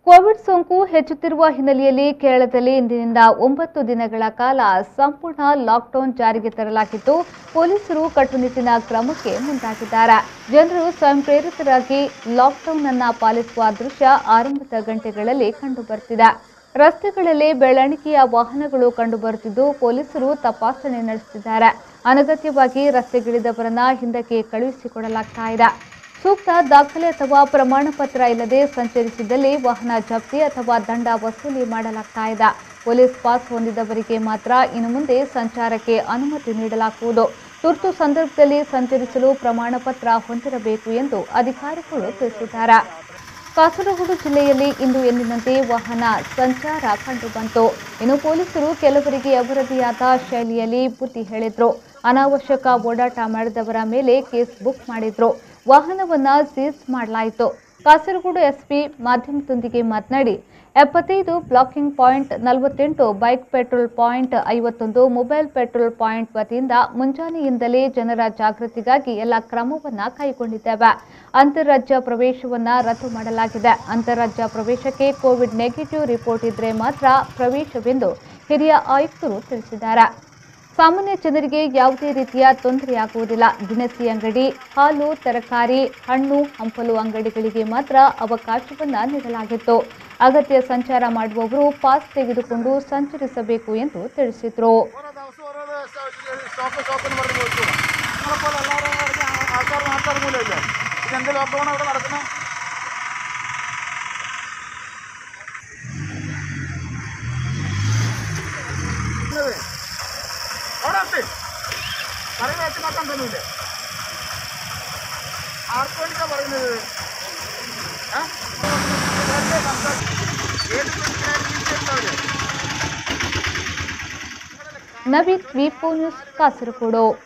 Covid ಸೋಂಕು ಹೆಚ್ಚುತ್ತಿರುವ ಹಿನ್ನೆಲೆಯಲ್ಲಿ ಕೇರಳದಲ್ಲಿ ಇಂದಿನಿಂದ ಒಂಬತ್ತು ದಿನಗಳ ಕಾಲ ಸಂಪೂರ್ಣ ಲಾಕ್ಡೌನ್ ಜಾರಿಗೆ ತರಲಾಗಿದ್ದು ಪೊಲೀಸರು ಕಟ್ಟುನಿಟ್ಟಿನ ಕ್ರಮಕ್ಕೆ ಮುಂದಾಗಿದ್ದಾರೆ ಜನರು ಸ್ವಯಂ ಪ್ರೇರಿತರಾಗಿ ಲಾಕ್ಡೌನ್ ಅನ್ನ ಪಾಲಿಸುವ ದೃಶ್ಯ ಆರಂಭದ ಗಂಟೆಗಳಲ್ಲಿ ಕಂಡುಬರುತ್ತಿದೆ ರಸ್ತೆಗಳಲ್ಲಿ ಬೆಳವಣಿಗೆಯ ವಾಹನಗಳು ಕಂಡುಬರುತ್ತಿದ್ದು ಪೊಲೀಸರು ತಪಾಸಣೆ ನಡೆಸುತ್ತಿದ್ದಾರೆ ಅನಗತ್ಯವಾಗಿ ರಸ್ತೆಗಿಳಿದವರನ್ನ ಹಿಂದಕ್ಕೆ ಕಳುಹಿಸಿಕೊಡಲಾಗ್ತಾ ಇದೆ ಸೂಕ್ತ ದಾಖಲೆ ಅಥವಾ ಪ್ರಮಾಣ ಪತ್ರ ಇಲ್ಲದೆ ಸಂಚರಿಸಿದಲ್ಲಿ ವಾಹನ ಜಪ್ತಿ ಅಥವಾ ದಂಡ ವಸೂಲಿ ಮಾಡಲಾಗ್ತಾ ಇದೆ ಪೊಲೀಸ್ ಪಾಸ್ ಹೊಂದಿದವರಿಗೆ ಮಾತ್ರ ಇನ್ನು ಮುಂದೆ ಸಂಚಾರಕ್ಕೆ ಅನುಮತಿ ನೀಡಲಾಗುವುದು ತುರ್ತು ಸಂದರ್ಭದಲ್ಲಿ ಸಂಚರಿಸಲು ಪ್ರಮಾಣ ಪತ್ರ ಹೊಂದಿರಬೇಕು ಎಂದು ಅಧಿಕಾರಿಗಳು ತಿಳಿಸಿದ್ದಾರೆ ಕಾಸರಗೋಡು ಜಿಲ್ಲೆಯಲ್ಲಿ ಇಂದು ಎಂದಿನಂತೆ ವಾಹನ ಸಂಚಾರ ಕಂಡುಬಂತು ಇನ್ನು ಪೊಲೀಸರು ಕೆಲವರಿಗೆ ಅವರದಿಯಾದ ಶೈಲಿಯಲ್ಲಿ ಬುದ್ಧಿ ಹೇಳಿದ್ರು ಅನಾವಶ್ಯಕ ಓಡಾಟ ಮಾಡಿದವರ ಮೇಲೆ ಕೇಸ್ ಬುಕ್ ಮಾಡಿದ್ರು ವಾಹನವನ್ನ ಸೀಸ್ ಮಾಡಲಾಯಿತು ಕಾಸರಗೋಡು ಎಸ್ಪಿ ಮಾಧ್ಯಮದೊಂದಿಗೆ ಮಾತನಾಡಿ ಎಪ್ಪತ್ತೈದು ಬ್ಲಾಕಿಂಗ್ ಪಾಯಿಂಟ್ ನಲವತ್ತೆಂಟು ಬೈಕ್ ಪೆಟ್ರೋಲ್ ಪಾಯಿಂಟ್ ಐವತ್ತೊಂದು ಮೊಬೈಲ್ ಪೆಟ್ರೋಲ್ ಪಾಯಿಂಟ್ ವತಿಯಿಂದ ಮುಂಜಾನೆಯಿಂದಲೇ ಜನರ ಜಾಗೃತಿಗಾಗಿ ಎಲ್ಲ ಕ್ರಮವನ್ನ ಕೈಗೊಂಡಿದ್ದೇವೆ ಅಂತಾರಾಜ್ಯ ಪ್ರವೇಶವನ್ನ ರದ್ದು ಮಾಡಲಾಗಿದೆ ಅಂತಾರಾಜ್ಯ ಪ್ರವೇಶಕ್ಕೆ ಕೋವಿಡ್ ನೆಗೆಟಿವ್ ರಿಪೋರ್ಟ್ ಇದ್ರೆ ಮಾತ್ರ ಪ್ರವೇಶವೆಂದು ಹಿರಿಯ ಆಯುಕ್ತರು ತಿಳಿಸಿದ್ದಾರೆ ಸಾಮಾನ್ಯ ಜನರಿಗೆ ಯಾವುದೇ ರೀತಿಯ ತೊಂದರೆಯಾಗುವುದಿಲ್ಲ ದಿನಸಿ ಅಂಗಡಿ ಹಾಲು ತರಕಾರಿ ಹಣ್ಣು ಹಂಪಲು ಅಂಗಡಿಗಳಿಗೆ ಮಾತ್ರ ಅವಕಾಶವನ್ನ ನೀಡಲಾಗಿತ್ತು ಅಗತ್ಯ ಸಂಚಾರ ಮಾಡುವವರು ಪಾಸ್ ತೆಗೆದುಕೊಂಡು ಸಂಚರಿಸಬೇಕು ಎಂದು ತಿಳಿಸಿದರು ഓരോ ദിവസം ഓരോ സ്റ്റോപ്പ് സ്റ്റോപ്പിന് പറഞ്ഞു പോയിക്കോ നമ്മളെപ്പോലെ എല്ലാവരും ആൾക്കാർ നാട്ടിലിറങ്ങൂലല്ലോ പിന്നെ എന്ത് ലോക്ക്ഡൗൺ അവിടെ നടക്കുന്നത് അവിടെ എത്തി പറയുന്ന വെച്ച് നോക്കാൻ തന്നില്ലേ ആർക്ക് വേണ്ടിയിട്ടാണ് പറയുന്നത് ഏ? വെറുതെ സംസാരിച്ച് ഏത് പ്രശ്നമായാലും ನವೀನ್ ವಿಪೋ ನ್ಯೂಸ್ ಕಾಸರಗೋಡು